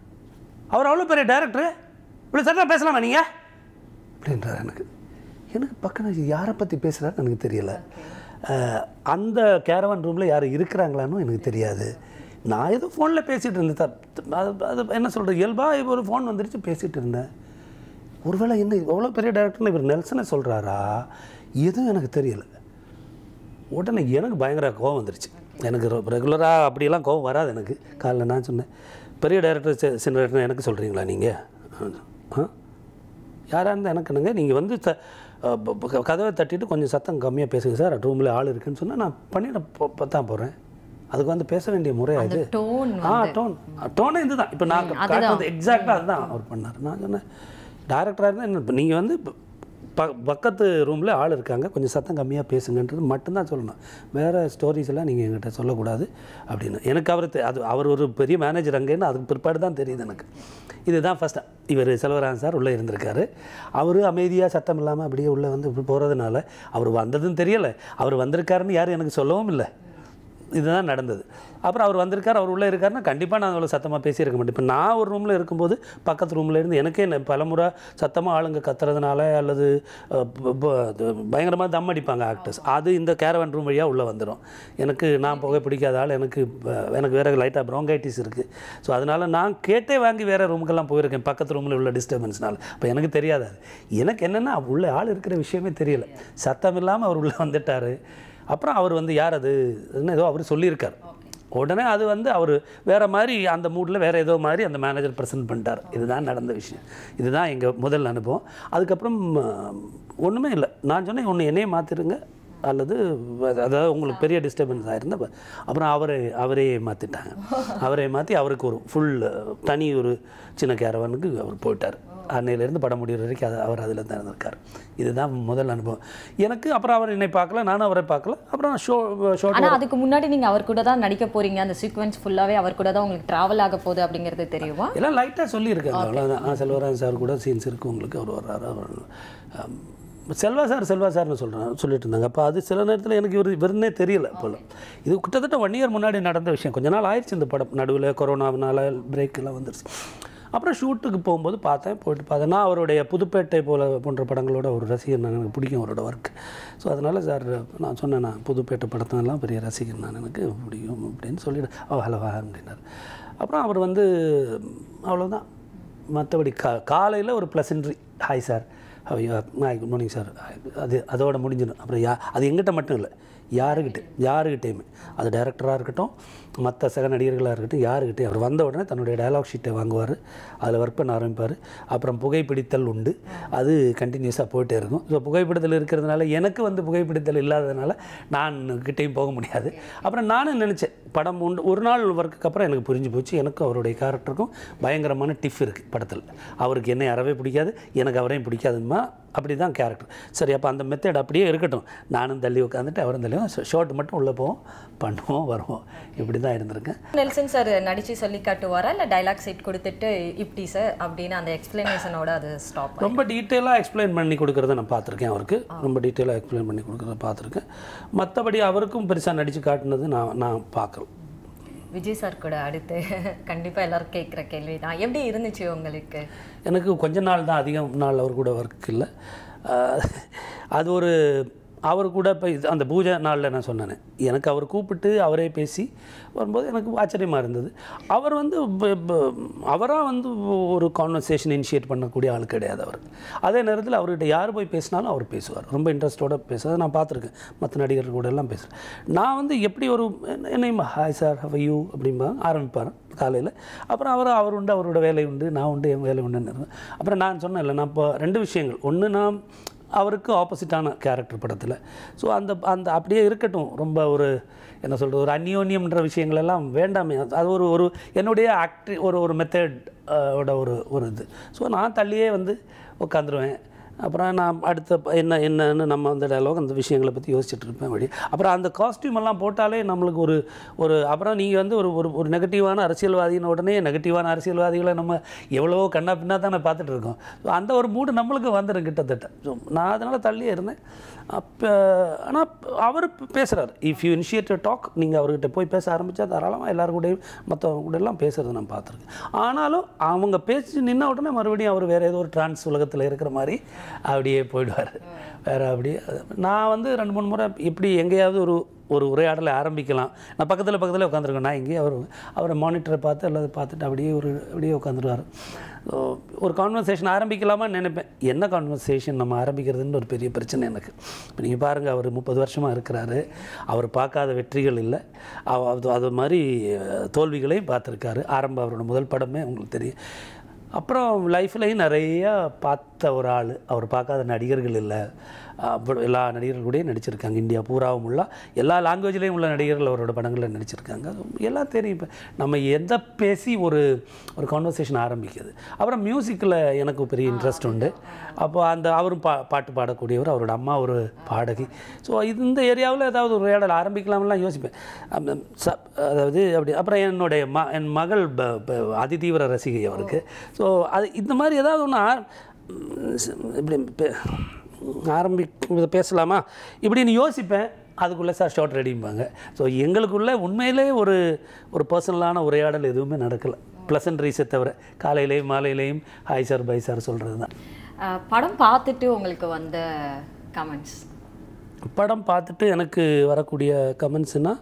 அவர் அவ்வளோ பெரிய டைரக்டரு இவ்வளோ சத்தமாக பேசலாமா நீங்கள் அப்படின்றார் எனக்கு எனக்கு பக்கம் யாரை பற்றி பேசுகிறாருன்னு எனக்கு தெரியல அஹ், அந்த கேரவன் ரூமில் யார் இருக்கிறாங்களான்னு எனக்கு தெரியாது நான் ஏதோ ஃபோனில் பேசிகிட்டு இருந்தேன் த- அது அது என்ன சொல்கிறது இயல்பாக இப்போ ஒரு ஃபோன் வந்துருச்சு பேசிகிட்டு இருந்தேன் ஒருவேளை என்ன எவ்வளோ பெரிய டேரக்டர்னு இவர் நெல்சனை சொல்கிறாரா எதுவும் எனக்கு தெரியல உடனே எனக்கு பயங்கர கோவம் வந்துருச்சு எனக்கு ரெகுலராக அப்படியெல்லாம் கோவம் வராது எனக்கு காலைல நான் சொன்னேன் பெரிய டைரக்டர் சின்ன டைரக்டர் எனக்கு சொல்கிறீங்களா நீங்கள் ஆ யாராக இருந்தால் எனக்கு என்னங்க நீங்கள் வந்து த அஹ் ப- ப- கதவை தட்டிட்டு கொஞ்சம் சத்தம் கம்மியாக பேசுங்க சார் ரூமில் ஆள் இருக்குன்னு சொன்னால் நான் பண்ணிட போ- தான் போகிறேன் அதுக்கு வந்து பேச வேண்டிய முறையா இது டோன் ஆ டோன் டோனே இதுதான் இப்போ நான் காட்டுறது எக்ஸாக்டாக அதுதான் அவர் பண்ணார் நான் சொன்னேன் டேரக்டராக இருந்தால் என்ன இப்போ நீங்கள் வந்து ப- ப பக்கத்து ரூமில் ஆள் இருக்காங்க கொஞ்சம் சத்தம் கம்மியாக பேசுங்கன்றது மட்டும்தான் சொல்லணும் வேறு ஸ்டோரிஸ் எல்லாம் நீங்கள் என்கிட்ட சொல்லக்கூடாது அப்படின்னு எனக்கு அவர் தெ- அது அவர் ஒரு பெரிய மேனேஜர் அங்கேன்னு அதுக்கு பிற்பாடு தான் தெரியுது எனக்கு இதுதான் ஃபஸ்ட்டு இவர் செல்வராஜன் சார் உள்ளே இருந்திருக்காரு அவர் அமைதியாக சத்தம் இல்லாமல் அப்படியே உள்ளே வந்து இப்படி போகிறதுனால அவர் வந்ததும் தெரியலை அவர் வந்திருக்காருன்னு யாரும் எனக்கு சொல்லவும் இல்லை இதுதான் நடந்தது அப்புறம் அவர் வந்திருக்கார் அவர் உள்ளே இருக்காருன்னா கண்டிப்பாக நான் அவ்வளோ சத்தமாக பேசியிருக்க மாட்டேன் இப்போ நான் ஒரு ரூமில் இருக்கும்போது பக்கத்து ரூமில் இருந்து எனக்கே ந- பலமுறை சத்தமாக ஆளுங்க கத்துறதுனால அல்லது பயங்கரமாக தம் அடிப்பாங்க ஆக்டர்ஸ் அது இந்த கேரவன் ரூம் வழியாக உள்ளே வந்துடும் எனக்கு நான் புகை பிடிக்காத ஆள் எனக்கு அஹ், எனக்கு வேறு லைட்டாக ப்ரோங்கைட்டிஸ் இருக்குது ஸோ அதனால் நான் கேட்டே வாங்கி வேறு ரூமுக்கெல்லாம் போயிருக்கேன் பக்கத்து ரூமில் உள்ள டிஸ்டர்பன்ஸ்னால இப்போ எனக்கு தெரியாது அது எனக்கு என்னென்னா உள்ளே ஆள் இருக்கிற விஷயமே தெரியல சத்தம் இல்லாமல் அவர் உள்ளே வந்துட்டார் அப்புறம் அவர் வந்து யார் அது என்ன ஏதோ அவர் சொல்லியிருக்கார் உடனே அது வந்து அவர் வேறு மாதிரி அந்த மூடில் வேறு ஏதோ மாதிரி அந்த மேனேஜர் ப்ரெசென்ட் பண்ணிட்டார் இதுதான் நடந்த விஷயம் இதுதான் எங்கள் முதல் அனுபவம் அதுக்கப்புறம் ஒன்றுமே இல்லை நான் சொன்னேன் ஒன்று என்னையே மாற்றிடுங்க அல்லது அதாவது உங்களுக்கு பெரிய டிஸ்டர்பன்ஸ் ஆயிருந்தா அப்ப- அப்புறம் அவரை அவரே மாற்றிட்டாங்க அவரே மாற்றி அவருக்கு ஒரு ஃபுல் தனி ஒரு சின்ன கேரவனுக்கு அவர் போயிட்டார் அன்னையிலேருந்து படம் முடிகிற வரைக்கும் அது அவர் அதில் தான் இருந்திருக்கார் இதுதான் முதல் அனுபவம் எனக்கு அப்புறம் அவர் என்னை பார்க்கல நானும் அவரை பார்க்கல அப்புறம் ஷோ ஷோ ஆனா அதுக்கு முன்னாடி நீங்க அவர் கூட தான் நடிக்க போறீங்க அந்த சீக்வன்ஸ் ஃபுல்லாவே அவர் கூட தான் உங்களுக்கு டிராவல் ஆக போகுது அப்படிங்கிறது தெரியுமா எல்லாம் லைட்டாக சொல்லியிருக்காங்க அவ்வளோதான் ஆ செல்வராஜ் சார் கூட சீன்ஸ் இருக்குது உங்களுக்கு அவர் வர்றாரு அவர் ஆம், செல்வா சார் செல்வா சார்னு சொல்கிறாங்க சொல்லிட்டு இருந்தாங்க அப்போ அது சில நேரத்தில் எனக்கு இவர் இவருன்னே தெரியல போல இது கிட்டத்தட்ட ஒன் இயர் முன்னாடி நடந்த விஷயம் கொஞ்ச நாள் ஆயிடுச்சு இந்த படம் நடுவில் கொரோனாவினால பிரேக் எல்லாம் வந்துருச்சு அப்புறம் ஷூட்டுக்கு போகும்போது பார்த்தேன் போயிட்டு பார்த்தேன் நான் அவருடைய புதுப்பேட்டை போல போன்ற படங்களோட ஒரு ரசிகர் நான் எனக்கு பிடிக்கும் அவரோட ஒர்க் ஸோ அதனால் சார் நான் சொன்னேன் நான் புதுப்பேட்டை படத்தெல்லாம் பெரிய ரசிகர் நான் எனக்கு பிடிக்கும் அப்படின்னு சொல்லிடு ஓ ஹலோ வா அப்படின்னாரு அப்புறம் அவர் வந்து அவ்வளோதான் மற்றபடி கா காலையில் ஒரு ப்ளசன்ட்ரி ஹாய் சார் ஐயோ ஹாய் குட் மார்னிங் சார் அது அதோட முடிஞ்சிடும் அப்புறம் யா அது எங்கிட்ட மட்டும் இல்லை யாருக்கிட்ட யாருக்கிட்டேயுமே அது டைரக்டராக இருக்கட்டும் மற்ற சக நடிகர்களாக இருக்கட்டும் யாருக்கிட்டையும் அவர் வந்த உடனே தன்னுடைய டயலாக் ஷீட்டை வாங்குவார் அதில் ஒர்க் பண்ண ஆரம்பிப்பார் அப்புறம் புகைப்பிடித்தல் உண்டு அது கண்டினியூஸாக போயிட்டே இருக்கும் ஸோ புகைப்பிடித்தல் இருக்கிறதுனால எனக்கு வந்து புகைப்பிடித்தல் இல்லாததுனால நான் கிட்டேயும் போக முடியாது அப்புறம் நானும் நினச்சேன் படம் உண்டு ஒரு நாள் ஒர்க்குக்கு அப்புறம் எனக்கு புரிஞ்சு போச்சு எனக்கும் அவருடைய கேரக்டருக்கும் பயங்கரமான டிஃப் இருக்குது படத்தில் அவருக்கு என்னை அறவே பிடிக்காது எனக்கு அவரையும் பிடிக்காதுமா அப்படி தான் கேரக்டர் சரி அப்போ அந்த மெத்தட் அப்படியே இருக்கட்டும் நானும் தள்ளி உட்காந்துட்டு அவரும் தள்ளி ஷார்ட் மட்டும் உள்ளே போவோம் பண்ணுவோம் வருவோம் இப்படி தான் தான் இருந்திருக்கேன் நெல்சன் சார் நடிச்சு சொல்லி காட்டுவாரா இல்ல டைலாக் செட் கொடுத்துட்டு இப்படி சார் அப்படின்னு அந்த எக்ஸ்பிளனேஷனோட அது ஸ்டாப் ரொம்ப டீட்டெயிலாக எக்ஸ்பிளைன் பண்ணி கொடுக்குறத நான் பார்த்துருக்கேன் அவருக்கு ரொம்ப டீட்டெயிலாக எக்ஸ்பிளைன் பண்ணி கொடுக்குறத பார்த்துருக்கேன் மற்றபடி அவருக்கும் பெருசாக நடித்து காட்டுனது நான் நான் பார்க்கல விஜய் சார் கூட அடுத்து கண்டிப்பா எல்லாரும் கேட்குற கேள்வி தான் எப்படி இருந்துச்சு உங்களுக்கு எனக்கு கொஞ்ச நாள் தான் அதிகம் நாள் அவர் கூட ஒர்க் இல்லை ஆஹ் அது ஒரு அவர் கூட இப்போ இது அந்த பூஜை நாளில் நான் சொன்னேன் எனக்கு அவர் கூப்பிட்டு அவரே பேசி வரும்போது எனக்கு ஆச்சரியமாக இருந்தது அவர் வந்து அவராக வந்து ஒரு கான்வர்சேஷன் இனிஷியேட் பண்ணக்கூடிய ஆள் கிடையாது அவர் அதே நேரத்தில் அவர்கிட்ட யார் போய் பேசினாலும் அவர் பேசுவார் ரொம்ப இன்ட்ரெஸ்ட்டோட பேசுறதை நான் பார்த்துருக்கேன் மற்ற நடிகர்கள் கூட எல்லாம் பேசுகிறேன் நான் வந்து எப்படி ஒரு என்னையும் ஹாய் சார் ஹவ் யூ அப்படிம்பா ஆரம்பிப்பார் காலையில் அப்புறம் அவர் அவர் உண்டு அவரோட வேலை உண்டு நான் உண்டு என் வேலை உண்டுன்னு இருந்தேன். அப்புறம் நான் சொன்னேன்ல நான் இப்போ ரெண்டு விஷயங்கள் ஒன்று நான் அவருக்கு ஆப்போசிட்டான கேரக்டர் படத்தில் ஸோ அந்த அந்த அப்படியே இருக்கட்டும் ரொம்ப ஒரு என்ன சொல்கிறது ஒரு அந்யோன்யம்ன்ற விஷயங்கள் எல்லாம் வேண்டாமே அது- அது ஒரு ஒரு என்னுடைய ஆக்டி ஒரு ஒரு மெத்தட் ஓட ஒரு ஒரு இது ஸோ நான் தள்ளியே வந்து உட்காந்துருவேன் அப்புறம் நான் அடுத்த ப- என்ன என்னன்னு நம்ம அந்த டயலாக் அந்த விஷயங்களை பற்றி யோசிச்சுட்டு இருப்பேன் வழி அப்புறம் அந்த காஸ்டியூம் எல்லாம் போட்டாலே நம்மளுக்கு ஒரு ஒரு அப்புறம் நீங்கள் வந்து ஒரு ஒரு ஒரு நெகட்டிவான அரசியல்வாதின உடனே நெகட்டிவான அரசியல்வாதிகளை நம்ம எவ்வளவோ கண்ணா பின்னா தானே பார்த்துட்டு இருக்கோம் ஸோ அந்த ஒரு மூடு நம்மளுக்கு வந்துடும் கிட்டத்தட்ட ஸோ நான் அதனால் தள்ளியே இருந்தேன் அப்போ ஆனால் அவர் பேசுகிறார் இஃப் யூ இனிஷியேட் டாக் நீங்கள் அவர்கிட்ட போய் பேச ஆரம்பித்தா தாராளமாக எல்லாரும் கூடயும் மற்றவங்க கூட எல்லாம் பேசுகிறத நான் பார்த்துருக்கேன் ஆனாலும் அவங்க பேசி நின்ன உடனே மறுபடியும் அவர் வேறு ஏதோ ஒரு டிரான்ஸ் உலகத்தில் இருக்கிற மாதிரி அப்படியே போயிடுவார் வேறு அப்படியே நான் வந்து ரெண்டு மூணு முறை இப்படி எங்கேயாவது ஒரு ஒரு உரையாடலை ஆரம்பிக்கலாம் நான் பக்கத்தில் பக்கத்தில் உட்காந்துருக்கேன் நான் எங்கேயும் அவர் அவரை மானிட்டரை பார்த்து எல்லாத்தையும் பார்த்துட்டு அப்படியே ஒரு அப்படியே உட்காந்துருவார் ஸோ ஒரு கான்வர்சேஷன் ஆரம்பிக்கலாமான்னு நினைப்பேன் என்ன கான்வர்சேஷன் நம்ம ஆரம்பிக்கிறதுன்னு ஒரு பெரிய பிரச்சனை எனக்கு இப்போ நீங்கள் பாருங்கள் அவர் முப்பது வருஷமாக இருக்கிறாரு அவர் பார்க்காத வெற்றிகள் இல்லை அவ- அது அது மாதிரி அஹ், தோல்விகளையும் பார்த்துருக்காரு ஆரம்ப அவரோட முதல் படமே உங்களுக்கு தெரியும் அப்புறம் லைஃப்லையும் நிறையா பார்த்த ஒரு ஆள் அவர் பார்க்காத நடிகர்கள் இல்லை அப்புறம் எல்லா நடிகர்கள் கூடயும் நடிச்சிருக்காங்க இந்தியா பூராவும் உள்ள எல்லா லாங்குவேஜ்லேயும் உள்ள நடிகர்கள் அவரோட படங்களில் நடிச்சிருக்காங்க எல்லாம் தெரியும் இப்போ நம்ம எந்த பேசி ஒரு ஒரு கான்வர்சேஷன் ஆரம்பிக்குது அப்புறம் மியூசிக்கில் எனக்கு பெரிய இன்ட்ரெஸ்ட் உண்டு அப்போ அந்த அவரும் பா பாட்டு பாடக்கூடியவர் அவரோட அம்மா ஒரு பாடகி ஸோ இந்த ஏரியாவில் ஏதாவது ஒரு உரையாடல் ஆரம்பிக்கலாம்லாம் யோசிப்பேன் அந்த ச- அதாவது அப்படி அப்புறம் என்னுடைய ம என் மகள் ப- ப- அதிதீவிர ரசிகை அவருக்கு ஸோ அது இந்த மாதிரி ஏதாவது ஒன்று இப்படி பே- ஆரம்பி இதை பேசலாமா இப்படின்னு யோசிப்பேன் அதுக்குள்ளே சார் ஷார்ட் ரெடிம்பாங்க ஸோ எங்களுக்குள்ளே உண்மையிலே ஒரு ஒரு பர்சனலான உரையாடல் எதுவுமே நடக்கலை ப்ளசன்ட்ரீஸை தவிர காலையிலேயும் மாலையிலேயும் ஹாய் சார் பை சார் சொல்கிறது தான் அஹ், படம் பார்த்துட்டு உங்களுக்கு வந்த கமெண்ட்ஸ் படம் பார்த்துட்டு எனக்கு வரக்கூடிய கமெண்ட்ஸ்னால்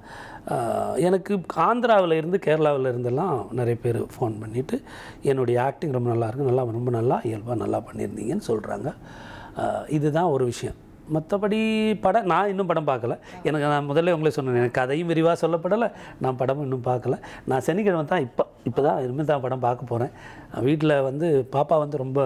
எனக்கு ஆந்திராவில் இருந்து கேரளாவில் இருந்தெல்லாம் நிறைய பேர் ஃபோன் பண்ணிவிட்டு என்னுடைய ஆக்டிங் ரொம்ப நல்லா இருக்கு நல்லா ரொம்ப நல்லா இயல்பாக நல்லா பண்ணியிருந்தீங்கன்னு சொல்கிறாங்க இதுதான் ஒரு விஷயம் மற்றபடி படம் நான் இன்னும் படம் பார்க்கல எனக்கு நான் முதல்ல உங்களே சொன்னேன் எனக்கு கதையும் விரிவாக சொல்லப்படலை நான் படமும் இன்னும் பார்க்கல நான் சனிக்கிழமை தான் இப்போ இப்போ தான் இனிமேல் தான் படம் பார்க்க போகிறேன் வீட்டில் வந்து பாப்பா வந்து ரொம்ப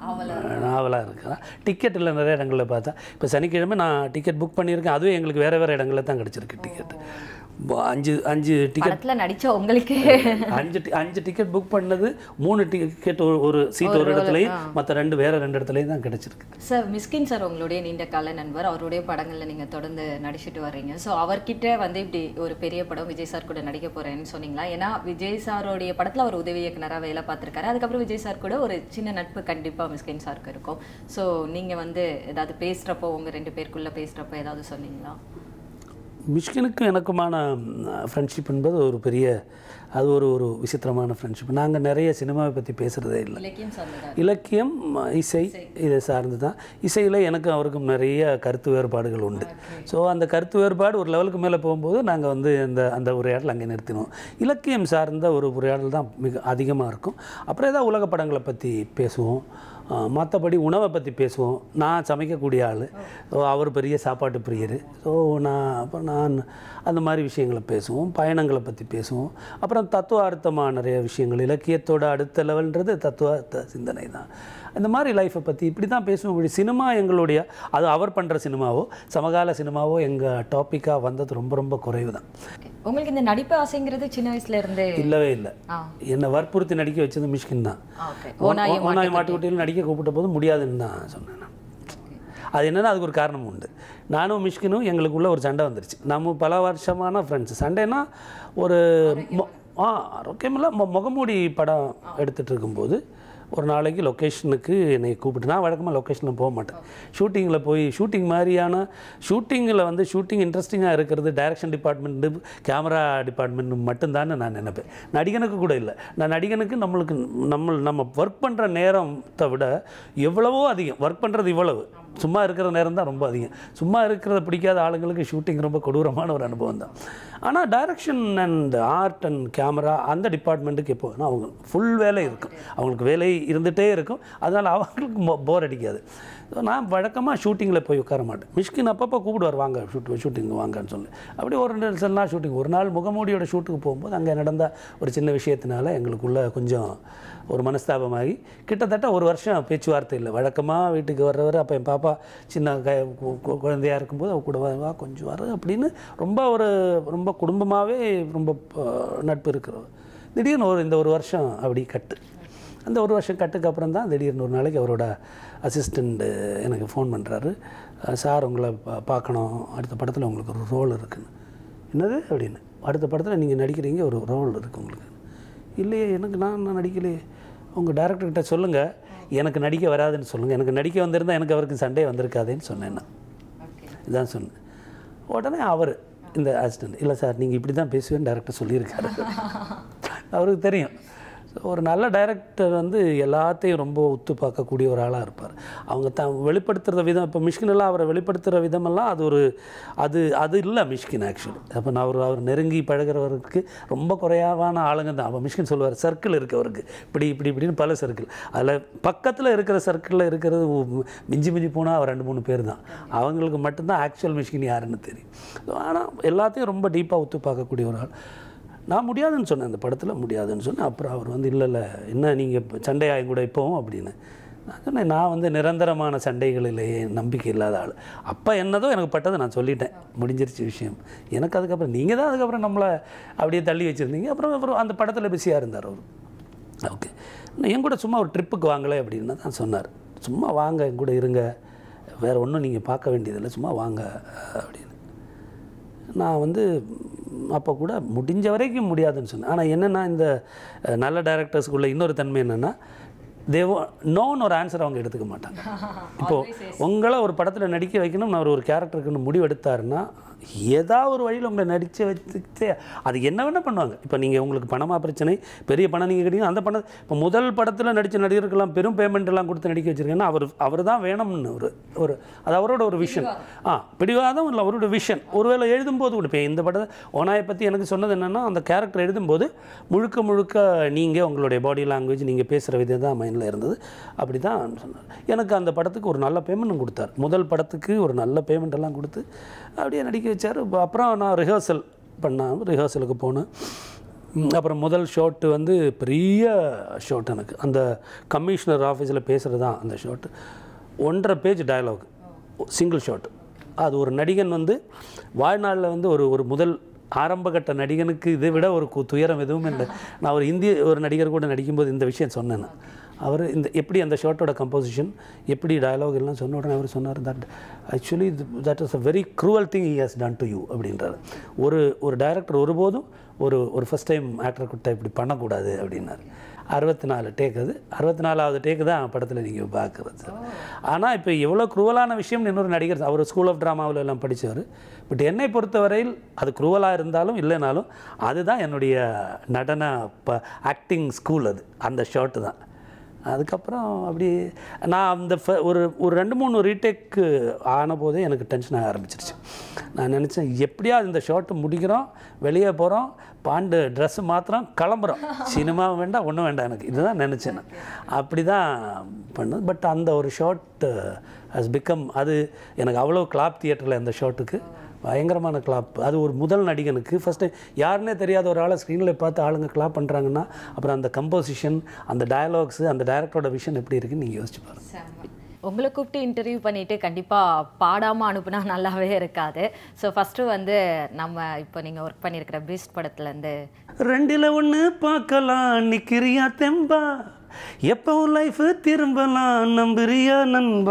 நாவலாக இருக்கிறா டிக்கெட்டில் நிறைய இடங்களில் பார்த்தா இப்போ சனிக்கிழமை நான் டிக்கெட் புக் பண்ணியிருக்கேன் அதுவும் எங்களுக்கு வேறு வேறு இடங்களில் தான் கிடச்சிருக்கு டிக்கெட் அஞ்சு அஞ்சு டிக்கெட் படத்துல நடிச்ச உங்களுக்கு அஞ்சு ti- அஞ்சு டிக்கெட் புக் பண்ணது மூணு டிக்கெட் ஒரு ஒரு சீட் ஒரு இடத்துலையும் மற்ற ரெண்டு வேறு ரெண்டு இடத்துலையும் தான் கிடச்சிருக்கு சார் மிஸ்கின் சார் உங்களுடைய நீண்ட கால நண்பர் அவருடைய படங்கள்ல நீங்க தொடர்ந்து நடிச்சிட்டு வர்றீங்க ஸோ அவர்கிட்ட வந்து இப்படி ஒரு பெரிய படம் விஜய் சார் கூட நடிக்க போறேன்னு சொன்னீங்களா ஏன்னா விஜய் சாரோடைய படத்துல அவர் உதவி இயக்குனரா வேலை பார்த்திருக்காரு அதுக்கப்புறம் விஜய் சார் கூட ஒரு சின்ன நட்பு கண்டிப்பா மிஸ்கின் சாருக்கு இருக்கும் ஸோ நீங்க வந்து ஏதாவது பேசுறப்போ உங்க ரெண்டு பேருக்குள்ள பேசுறப்போ ஏதாவது சொன்னீங்களா மிஷ்கினுக்கும் எனக்குமான ஃப்ரெண்ட்ஷிப் என்பது ஒரு பெரிய அது ஒரு ஒரு விசித்திரமான ஃப்ரெண்ட்ஷிப் நாங்கள் நிறைய சினிமாவை பற்றி பேசுகிறதே இல்லை இலக்கியம் சார்ந்ததா இலக்கியம் இசை இதை சார்ந்து தான் இசையில் எனக்கும் அவருக்கும் நிறைய கருத்து வேறுபாடுகள் உண்டு ஸோ அந்த கருத்து வேறுபாடு ஒரு லெவலுக்கு மேலே போகும்போது நாங்கள் வந்து அந்த அந்த உரையாடல் அங்கே நிறுத்தினோம் இலக்கியம் சார்ந்த ஒரு உரையாடல் தான் மிக அதிகமாக இருக்கும் அப்புறம் ஏதாவது உலக படங்களை பற்றி பேசுவோம் மற்றபடி உணவை பற்றி பேசுவோம் நான் சமைக்கக்கூடிய ஆள் ஸோ அவர் பெரிய சாப்பாட்டு பிரியர் ஸோ நான் அப்புறம் நான் அந்த மாதிரி விஷயங்களை பேசுவோம் பயணங்களை பற்றி பேசுவோம் அப்புறம் தத்துவார்த்தமாக நிறைய விஷயங்கள் இலக்கியத்தோட அடுத்த லெவல்ன்றது தத்துவார்த்த சிந்தனை தான் இந்த மாதிரி லைஃப்பை பற்றி இப்படி தான் பேசுவோம் இப்படி சினிமா எங்களுடைய அது அவர் பண்ணுற சினிமாவோ சமகால சினிமாவோ எங்கள் டாப்பிக்காக வந்தது ரொம்ப ரொம்ப குறைவு தான் Okay. உங்களுக்கு இந்த நடிப்பு ஆசைங்கிறது சின்ன வயசுல இருந்தே இல்லவே இல்லை ஆ என்னை வற்புறுத்தி நடிக்க வச்சது மிஷ்கின் தான் ஓகே ஓனாய் ஓனாய் மாட்டுக்குட்டியில் நடிக்க கூப்பிட்ட போது முடியாதுன்னு தான் சொன்னேன் நான். அது என்னன்னா அதுக்கு ஒரு காரணம் உண்டு நானும் மிஷ்கினும் எங்களுக்குள்ள ஒரு சண்டை வந்துருச்சு நம்ம பல வருஷமான ஃப்ரெண்ட்ஸ் சண்டைனா ஒரு மொ- ஆ ஆரோக்கியமில்ல மொ முகமூடி படம் எடுத்துகிட்டு இருக்கும்போது ஒரு நாளைக்கு லொக்கேஷனுக்கு என்னை கூப்பிட்டு நான் வழக்கமாக லொக்கேஷனில் போக மாட்டேன் ஷூட்டிங்கில் போய் ஷூட்டிங் மாதிரியான ஷூட்டிங்கில் வந்து ஷூட்டிங் இன்ட்ரெஸ்டிங்காக இருக்கிறது டைரக்ஷன் டிபார்ட்மெண்ட்டு கேமரா டிபார்ட்மெண்ட் மட்டும்தான் நான் நினைப்பேன் நடிகனுக்கு கூட இல்லை நான் நடிகனுக்கு நம்மளுக்கு நம்ம நம்ம ஒர்க் பண்ணுற நேரத்தை விட எவ்வளவோ அதிகம் ஒர்க் பண்ணுறது இவ்வளவு சும்மா இருக்கிற நேரம் தான் ரொம்ப அதிகம் சும்மா இருக்கிறத பிடிக்காத ஆளுங்களுக்கு ஷூட்டிங் ரொம்ப கொடூரமான ஒரு அனுபவம் தான் ஆனால் direction and art and camera அந்த டிபார்ட்மெண்ட்டுக்கு எப்போ வேணா அவங்க ஃபுல் வேலை இருக்கும் அவங்களுக்கு வேலை இருந்துகிட்டே இருக்கும் அதனால் அவங்களுக்கு போர் அடிக்காது So, நான் வழக்கமாக ஷூட்டிங்கில் போய் உட்கார மாட்டேன் மிஷ்கின் அப்பப்போ கூப்பிடுவார் வாங்க ஷூட் ஷூட்டிங் வாங்கன்னு சொல்லி அப்படி ஒரு ரெண்டு சில நாள் ஷூட்டிங் ஒரு நாள் முகமூடியோட ஷூட்டுக்கு போகும்போது அங்கே நடந்த ஒரு சின்ன விஷயத்தினால எங்களுக்குள்ள கொஞ்சம் ஒரு மனஸ்தாபமாகி கிட்டத்தட்ட ஒரு வருஷம் பேச்சுவார்த்தை இல்லை வழக்கமாக வீட்டுக்கு வர்றவர் அப்போ என் பாப்பா சின்ன க கு- கு- குழந்தையா இருக்கும்போது அவ கூட வா, வா கொஞ்சம் வர அப்படின்னு ரொம்ப ஒரு ரொம்ப குடும்பமாகவே ரொம்ப அஹ், நட்பு இருக்கிறவர் திடீர்னு ஒரு இந்த ஒரு வருஷம் அப்படி கட்டு அந்த ஒரு வருஷம் கட்டுக்கு அப்புறம் தான் திடீர்னு ஒரு நாளைக்கு அவரோட அசிஸ்டண்ட்டு எனக்கு ஃபோன் பண்ணுறாரு சார் உங்களை பா பார்க்கணும் அடுத்த படத்தில் உங்களுக்கு ஒரு ரோல் இருக்குன்னு என்னது அப்படின்னு அடுத்த படத்தில் நீங்கள் நடிக்கிறீங்க ஒரு ரோல் இருக்குது உங்களுக்கு இல்லையே எனக்கு நான் நான் நடிக்கலையே உங்கள் டேரக்டர்கிட்ட சொல்லுங்கள் எனக்கு நடிக்க வராதுன்னு சொல்லுங்கள் எனக்கு நடிக்க வந்திருந்தால் எனக்கு அவருக்கு சண்டே வந்திருக்காதேன்னு சொன்னேன் நான் இதான் சொன்னேன் உடனே அவர் இந்த அசிஸ்டன்ட் இல்லை சார் நீங்கள் இப்படி தான் பேசுவேன்னு டேரக்டர் சொல்லியிருக்காரு அவருக்கு தெரியும் So, ஒரு நல்ல டைரக்டர் வந்து எல்லாத்தையும் ரொம்ப உத்து பார்க்கக்கூடிய ஒரு ஆளாக இருப்பார் அவங்க தான் வெளிப்படுத்துகிற விதம் இப்போ மிஷ்கினெல்லாம் அவரை வெளிப்படுத்துகிற விதமெல்லாம் அது ஒரு அது அது இல்லை மிஷ்கின் ஆக்சுவலி அப்போ நான் அவர் அவர் நெருங்கி பழகிறவருக்கு ரொம்ப குறையாவான ஆளுங்க தான் அப்போ மிஷ்கின் சொல்லுவார் சர்க்கிள் இருக்கு அவருக்கு இப்படி இப்படி இப்படின்னு பல சர்க்கிள் அதில் பக்கத்தில் இருக்கிற சர்க்கிளில் இருக்கிறது உ- மிஞ்சி மிஞ்சி போனால் அவர் ரெண்டு மூணு பேர் தான் அவங்களுக்கு மட்டும்தான் ஆக்சுவல் மிஷ்கின் யாருன்னு தெரியும் ஆனால் எல்லாத்தையும் ரொம்ப டீப்பாக உத்து பார்க்கக்கூடிய ஒரு ஆள் நான் முடியாதுன்னு சொன்னேன் அந்த படத்தில் முடியாதுன்னு சொன்னேன் அப்புறம் அவர் வந்து இல்லை இல்லை என்ன நீங்கள் சண்டையா என் கூட இப்போவும் அப்படின்னு நான் சொன்னேன் நான் வந்து நிரந்தரமான சண்டைகளிலேயே நம்பிக்கை இல்லாத ஆள் அப்போ என்னதோ எனக்கு பட்டதை நான் சொல்லிட்டேன் முடிஞ்சிருச்சு விஷயம் எனக்கு அதுக்கப்புறம் நீங்கள் தான் அதுக்கப்புறம் நம்மளை அப்படியே தள்ளி வச்சுருந்தீங்க அப்புறம் அப்புறம் அந்த படத்தில் பிஸியாக இருந்தார் அவர் ஓகே நான் என் கூட சும்மா ஒரு ட்ரிப்புக்கு வாங்கலை அப்படின்னு தான் சொன்னார் சும்மா வாங்க என் கூட இருங்க வேறு ஒன்றும் நீங்கள் பார்க்க வேண்டியதில்லை சும்மா வாங்க அப்படின்னு நான் வந்து அப்போ கூட முடிஞ்ச வரைக்கும் முடியாதுன்னு சொன்னேன் ஆனால் என்னென்னா இந்த அஹ், நல்ல டேரக்டர்ஸ்க்குள்ள இன்னொரு தன்மை என்னென்னா தேவோ நோன்னு ஒரு ஆன்சர் அவங்க எடுத்துக்க மாட்டாங்க இப்போது உங்களை ஒரு படத்தில் நடிக்க வைக்கணும் அவர் ஒரு கேரக்டருக்குன்னு முடிவு எடுத்தாருன்னா ஏதாவது ஒரு வழியில் உங்களை நடிக்க வச்சுட்டு அது என்ன வேணால் பண்ணுவாங்க இப்போ நீங்கள் உங்களுக்கு பணமாக பிரச்சனை பெரிய பணம் நீங்கள் கிடைக்கும் அந்த பணம் இப்போ முதல் படத்தில் நடித்த நடிகருக்கெல்லாம் பெரும் பேமெண்ட் எல்லாம் கொடுத்து நடிக்க வச்சிருக்கேன்னா அவர் அவர் தான் வேணும்னு ஒரு ஒரு அது அவரோட ஒரு விஷன் ஆ பிடிவாதம் இல்லை அவரோட விஷன் ஒருவேளை எழுதும்போது கூட இப்போ இந்த படத்தை ஓனாயை பற்றி எனக்கு சொன்னது என்னென்னா அந்த கேரக்டர் எழுதும்போது முழுக்க முழுக்க நீங்கள் உங்களுடைய பாடி லாங்குவேஜ் நீங்கள் பேசுகிற விதம் தான் மைண்டில் இருந்தது அப்படி தான் சொன்னார் எனக்கு அந்த படத்துக்கு ஒரு நல்ல பேமெண்ட்டும் கொடுத்தார் முதல் படத்துக்கு ஒரு நல்ல பேமெண்ட் எல்லாம் கொடுத்து அப்படியே நடிக்க வச்சார் அப்புறம் நான் ரிஹர்சல் பண்ணேன் ரிஹர்சலுக்கு போனேன் ம், அப்புறம் முதல் ஷாட்டு வந்து பெரிய ஷாட் எனக்கு அந்த கமிஷனர் ஆஃபீஸில் பேசுகிறது தான் அந்த ஷாட்டு ஒன்றரை பேஜ் டயலாக் சிங்கிள் ஷாட் அது ஒரு நடிகன் வந்து வாழ்நாளில் வந்து ஒரு ஒரு முதல் ஆரம்பகட்ட நடிகனுக்கு இதை விட ஒரு கு- துயரம் எதுவும் இல்லை நான் ஒரு இந்திய ஒரு நடிகர் கூட நடிக்கும்போது இந்த விஷயம் சொன்னேன் நான். அவர் இந்த எப்படி அந்த ஷார்ட்டோட கம்போசிஷன் எப்படி டயலாக் எல்லாம் சொன்ன உடனே அவர் சொன்னார் that actually that is a very cruel thing he has done to you அப்படின்றாரு ஒரு ஒரு டைரக்டர் ஒருபோதும் ஒரு ஒரு ஃபஸ்ட் டைம் ஆக்டர் கிட்ட இப்படி பண்ணக்கூடாது அப்படின்னாரு அறுபத்தி நாலு டேக் அது அறுபத்தி நாலாவது டேக்கு தான் படத்தில் நீங்கள் பார்க்குறது ஆனால் இப்போ எவ்வளோ குரூவலான விஷயம் இன்னொரு நடிகர் அவர் ஸ்கூல் ஆஃப் ட்ராமாவில் எல்லாம் படித்தவர் பட் என்னை பொறுத்தவரையில் அது குரூவலாக இருந்தாலும் இல்லைனாலும் அதுதான் என்னுடைய நடன ப ஆக்டிங் ஸ்கூல் அது அந்த ஷார்ட்டு தான் அதுக்கப்புறம் அப்படி நான் அந்த ஃப- ஒரு ஒரு ரெண்டு மூணு ரீடேக்கு ஆன போதே எனக்கு டென்ஷன் ஆக ஆரம்பிச்சிருச்சு நான் நினச்சேன் எப்படியாவது இந்த ஷார்ட்டு முடிக்கிறோம் வெளியே போகிறோம் பாண்டு ட்ரெஸ்ஸு மாத்திரம் கிளம்புறோம் சினிமா வேண்டாம் ஒன்றும் வேண்டாம் எனக்கு இதுதான் நினச்சேன் நான் அப்படி தான் பண்ணது பட் அந்த ஒரு ஷார்ட் ஹஸ் பிகம் அது எனக்கு அவ்வளோ கிளாப் தியேட்டரில் அந்த ஷாட்டுக்கு பயங்கரமான கிளாப் அது ஒரு முதல் நடிகனுக்கு ஃபஸ்ட் டைம் யாருன்னே தெரியாத ஒரு ஆளை ஸ்க்ரீனில் பார்த்து ஆளுங்க கிளாப் பண்ணுறாங்கன்னா அப்புறம் அந்த கம்போசிஷன் அந்த டயலாக்ஸு அந்த டைரக்டரோட விஷன் எப்படி இருக்குன்னு நீங்கள் யோசிச்சு பாருங்க உங்களை கூப்பிட்டு இன்டர்வியூ பண்ணிட்டு கண்டிப்பா பாடாம அனுப்புனா நல்லாவே இருக்காது ஸோ ஃபர்ஸ்ட் வந்து நம்ம இப்போ நீங்க ஒர்க் பண்ணியிருக்கிற பீஸ்ட் படத்துல இருந்து ரெண்டில் ஒன்று பார்க்கலாம் நிக்கிறியா தெம்பா எப்போ லைஃப் திரும்பலாம் நம்புறியா நண்பா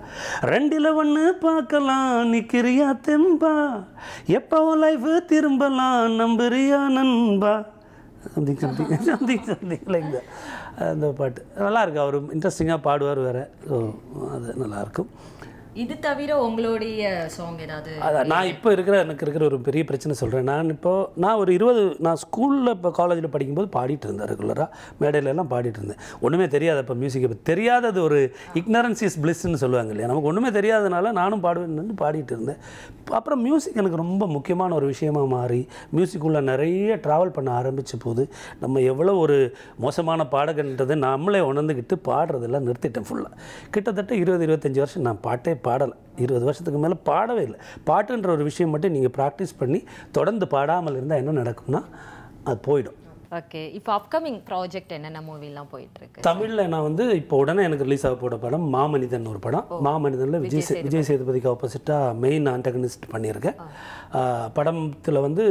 ரெண்டில் ஒன்று பார்க்கலாம் நிக்கிறியா தெம்பா எப்போ லைஃப் திரும்பலாம் நம்புறியா நண்பா something something something something like அந்த பாட்டு நல்லா இருக்கு அவர் இன்ட்ரெஸ்டிங்காக பாடுவார் வேறு ஸோ அது நல்லாயிருக்கும் இது தவிர உங்களுடைய சாங் ஏதாவது அதான் நான் இப்போ இருக்கிற எனக்கு இருக்கிற ஒரு பெரிய பிரச்சனை சொல்கிறேன் நான் இப்போ நான் ஒரு இருபது நான் ஸ்கூலில் இப்போ காலேஜில் படிக்கும்போது பாடிட்டு இருந்தேன் ரெகுலராக மேடையில எல்லாம் பாடிட்டு இருந்தேன் ஒன்றுமே தெரியாது அப்போ மியூசிக் இப்போ தெரியாதது ஒரு இக்னரன்ஸ் இஸ் பிளிஸ்ன்னு சொல்லுவாங்க இல்லையா நமக்கு ஒன்றுமே தெரியாதனால நானும் பாடுவேன்னு பாடிட்டு இருந்தேன் அப்புறம் மியூசிக் எனக்கு ரொம்ப முக்கியமான ஒரு விஷயமா மாறி மியூசிக்குள்ளே நிறைய ட்ராவல் பண்ண ஆரம்பித்த போது நம்ம எவ்வளோ ஒரு மோசமான பாடகன்றதை நம்மளே உணர்ந்துக்கிட்டு பாடுறதெல்லாம் நிறுத்திட்டேன் ஃபுல்லாக கிட்டத்தட்ட இருபது இருபத்தஞ்சி வருஷம் நான் பாட்டே பாடலை இருபது வருஷத்துக்கு மேலே பாடவே இல்லை பாட்டுன்ற ஒரு விஷயம் மட்டும் நீங்கள் ப்ராக்டிஸ் பண்ணி தொடர்ந்து பாடாமல் இருந்தால் என்ன நடக்கும்னா அது போயிடும் ஓகே இப்போ அப்கமிங் ப்ராஜெக்ட் என்னென்ன மூவிலாம் போயிட்டு இருக்கு தமிழில் நான் வந்து இப்போ உடனே எனக்கு ரிலீஸ் ஆக போட படம் மாமனிதன் ஒரு படம் மாமனிதனில் விஜய் சே- விஜய் சேதுபதிக்கு ஆப்போசிட்டாக மெயின் ஆண்டகனிஸ்ட் பண்ணியிருக்கேன் படத்தில் வந்து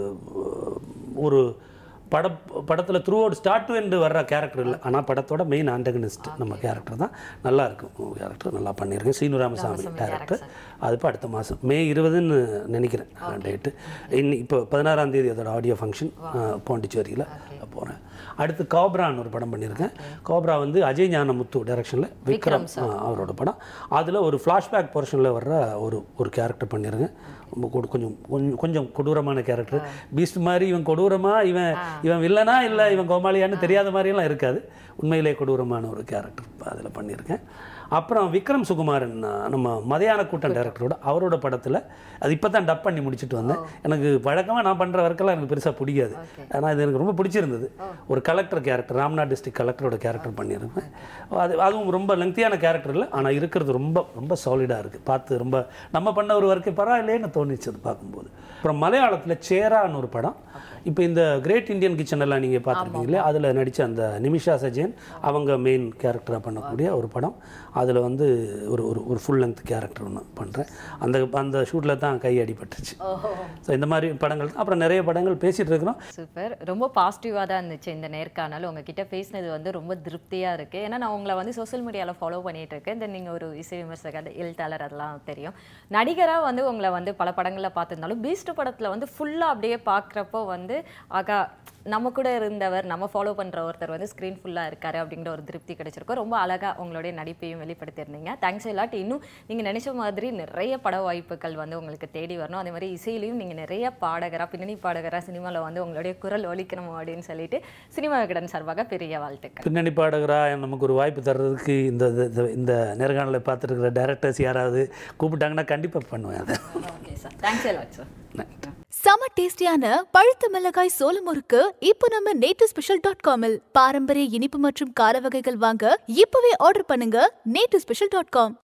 ஒரு பட படத்தில் throughout start to end வர்ற கேரக்டர் இல்லை ஆனால் படத்தோட மெயின் ஆண்டகனிஸ்ட் நம்ம கேரக்டர் தான் நல்லா இருக்கும் கேரக்டர் நல்லா பண்ணியிருக்கேன் சீனு ராமசாமி டேரக்டர் அது இப்போ அடுத்த மாதம் மே இருபதுன்னு நினைக்கிறேன் டேட்டு இன்னி இப்போ பதினாறாம் தேதி அதோட ஆடியோ ஃபங்க்ஷன் பாண்டிச்சேரியில் போகிறேன் அடுத்து காப்ரான்னு ஒரு படம் பண்ணியிருக்கேன் காப்ரா வந்து அஜய் ஞானமுத்து டைரக்ஷனில் விக்ரம் ஆ, அவரோட படம் அதில் ஒரு ஃப்ளாஷ்பேக் போர்ஷனில் வர்ற ஒரு ஒரு கேரக்டர் பண்ணியிருக்கேன் ரொம்ப கொடு- கொஞ்சம் கொஞ்சம் கொஞ்சம் கொடூரமான கேரக்டர் பீஸ்ட் மாதிரி இவன் கொடூரமா இவன் இவன் வில்லனா இல்லை இவன் கோமாளியான்னு தெரியாத மாதிரியெல்லாம் இருக்காது உண்மையிலே கொடூரமான ஒரு கேரக்டர் அதில் பண்ணியிருக்கேன் அப்புறம் விக்ரம் சுகுமாரன் ஆ, நம்ம மதியான கூட்டம் டைரக்டரோட அவரோட படத்தில் அது இப்போ தான் டப் பண்ணி முடிச்சுட்டு வந்தேன் எனக்கு வழக்கமாக நான் பண்ணுற ஒர்க்கெல்லாம் எனக்கு பெருசாக பிடிக்காது ஆனால் இது எனக்கு ரொம்ப பிடிச்சிருந்தது ஒரு கலெக்டர் கேரக்டர் ராம்நாத் டிஸ்ட்ரிக்ட் கலெக்டரோட கேரக்டர் பண்ணியிருப்பேன் அது அதுவும் ரொம்ப லெங்க்தியான கேரக்டர் இல்லை ஆனால் இருக்கிறது ரொம்ப ரொம்ப சாலிடாக இருக்குது பார்த்து ரொம்ப நம்ம பண்ண ஒரு ஒர்க்கு பரவாயில்லைன்னு தோணுச்சு அது பார்க்கும்போது அப்புறம் மலையாளத்தில் சேரான்னு ஒரு படம் இப்போ இந்த கிரேட் இந்தியன் கிச்சன் எல்லாம் நீங்கள் பார்த்துருப்பீங்களே அதில் நடித்த அந்த நிமிஷா சஜேன் அவங்க மெயின் கேரக்டராக பண்ணக்கூடிய ஒரு படம் அதில் வந்து ஒரு ஒரு ஒரு ஃபுல் லென்த் கேரக்டர் ஒன்று பண்ணுறேன் அந்த அந்த ஷூட்டில் தான் கை அடிபட்டுச்சு ஸோ இந்த மாதிரி படங்கள் அப்புறம் நிறைய படங்கள் பேசிகிட்டு இருக்கிறோம் சூப்பர் ரொம்ப பாசிட்டிவாக தான் இருந்துச்சு இந்த நேர்காணல் உங்ககிட்ட பேசினது வந்து ரொம்ப திருப்தியாக இருக்குது ஏன்னா நான் உங்களை வந்து சோஷியல் மீடியாவில் ஃபாலோ பண்ணிட்டு இருக்கேன் தென் நீங்கள் ஒரு இசை விமர்சகர் எழுத்தாளர் அதெல்லாம் தெரியும் நடிகராக வந்து உங்களை வந்து பல படங்களில் பார்த்துருந்தாலும் பீஸ்ட் படத்தில் வந்து ஃபுல்லாக அப்படியே பார்க்குறப்போ வந்து ஆகா நம்ம கூட இருந்தவர் நம்ம ஃபாலோ பண்ணுற ஒருத்தர் வந்து ஸ்க்ரீன் ஃபுல்லாக இருக்காரு அப்படிங்கிற ஒரு திருப்தி கிடைச்சிருக்கும் ரொம்ப அழகாக உங்களுடைய நடிப்பையும் வெளிப்படுத்தியிருந்தீங்க தேங்க்ஸ் இல்லாட்டி இன்னும் நீங்கள் நினைச்ச மாதிரி நிறைய பட வாய்ப்புகள் வந்து உங்களுக்கு தேடி வரணும் அதே மாதிரி இசையிலையும் நீங்கள் நிறைய பாடகராக பின்னணி பாடகராக சினிமாவில் வந்து உங்களுடைய குரல் ஒலிக்கணும் அப்படின்னு சொல்லிட்டு சினிமா விகடன் சார்பாக பெரிய வாழ்த்துக்கள் பின்னணி பாடகராக நமக்கு ஒரு வாய்ப்பு தர்றதுக்கு இந்த இந்த- இந்த நேர்காணலை பார்த்துட்டு இருக்கிற டேரக்டர்ஸ் யாராவது கூப்பிட்டாங்கன்னா கண்டிப்பாக பண்ணுவேன் அதை ஓகே சார் தேங்க்ஸ் எல்லாம் சார் நன்றி செம டேஸ்டியான பழுத்த மிளகாய் சோள முறுக்கு இப்போ நம்ம நேட்டு ஸ்பெஷல் டாட் காமில் பாரம்பரிய இனிப்பு மற்றும் கார வகைகள் வாங்க இப்பவே ஆர்டர் பண்ணுங்க நேட்டு ஸ்பெஷல் டாட் காம்